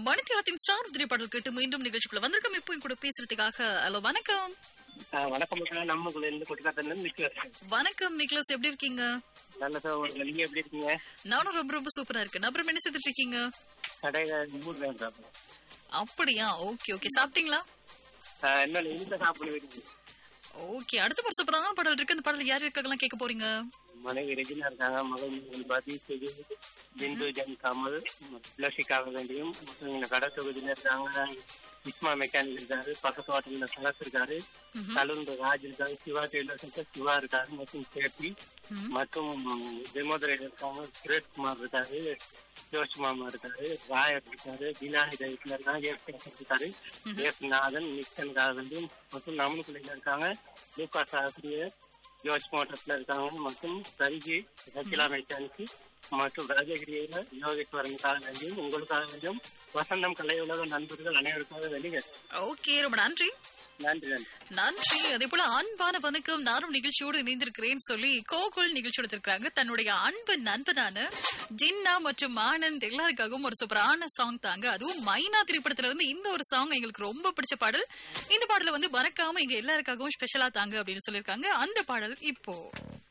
மணித்தியாலத்தின் star திரைப்பாடல் கேட்டு மீண்டும் நிகழ்ச்சிக்குள்ள வந்திருக்கோம் இப்போ என் கூட பேசுறதுக்காக ஹலோ வணக்கம் ஆ, வணக்கம் மக்களே நம்மக்குள்ள இருந்து கொட்டிக்காட்டில இருந்து நிக்கிறேன் வணக்கம் நிக்லஸ் எப்படி இருக்கீங்க நல்ல சகோதரர் நீங்க எப்படி இருக்கீங்க நானும் ரொம்ப ரொம்ப சூப்பரா இருக்கேன் அப்புறம் என்ன செய்துட்டு இருக்கீங்க கடையில ஊர் வேண்டாம் அப்படியா ஓகே ஓகே சாப்பிட்டீங்களா என்ன இனித்த சாப்பிட வேண்டியது ஓகே அடுத்த ஒரு சூப்பரான பாடல் இருக்கு அந்த பாடல் யார் இருக்காங்கலாம் கேட்க போறீங்க மனைவி ரெஜினா இருக்காங்க மகன் பாதி செடி பிந்து ஜன் கமல் பிளஸிக்காக வேண்டியும் மற்றும் இந்த கடை தொகுதியில இருக்காங்க இஸ்மா மெக்கானிக் இருக்காரு பக்கத்து வாட்டில கலஸ் இருக்காரு கலந்து ராஜ் இருக்காரு சிவா டெய்லர் சென்டர் சிவா இருக்காரு மற்றும் சேப்பி மற்றும் தெமோதரையில் இருக்காங்க சுரேஷ் குமார் இருக்காரு ஜோஷ் மாமா இருக்காரு ராயர் இருக்காரு பினானி டைட்ல இருக்காங்க ஏப் சேகர் இருக்காரு ஏப் நாதன் நிக்சன் காவலியும் மற்றும் நம்மளுக்குள்ள இருக்காங்க லூகாஸ் ஆசிரியர் ஜோஷ் மோட்டர்ஸ்ல இருக்காங்க மற்றும் சரிஜி ரச்சிலா மெக்கானிக்கு மற்றும் ராஜகிரியில யோகேஸ்வரனுக்காக வேண்டியும் உங்களுக்காக வேண்டியும் வசந்தம் கலை உலக நண்பர்கள் அனைவருக்காக வேண்டிய ஓகே ரொம்ப நன்றி நன்றி நன்றி நன்றி அதே போல அன்பான வணக்கம் நானும் நிகழ்ச்சியோடு இணைந்திருக்கிறேன்னு சொல்லி கோகுல் நிகழ்ச்சி எடுத்திருக்காங்க தன்னுடைய அன்பு நண்பனான ஜின்னா மற்றும் ஆனந்த் எல்லாருக்காகவும் ஒரு சூப்பரான சாங் தாங்க அதுவும் மைனா திரைப்படத்துல இருந்து இந்த ஒரு சாங் எங்களுக்கு ரொம்ப பிடிச்ச பாடல் இந்த பாடல வந்து மறக்காம எங்க எல்லாருக்காகவும் ஸ்பெஷலா தாங்க அப்படின்னு சொல்லியிருக்காங்க அந்த பாடல் இப்போ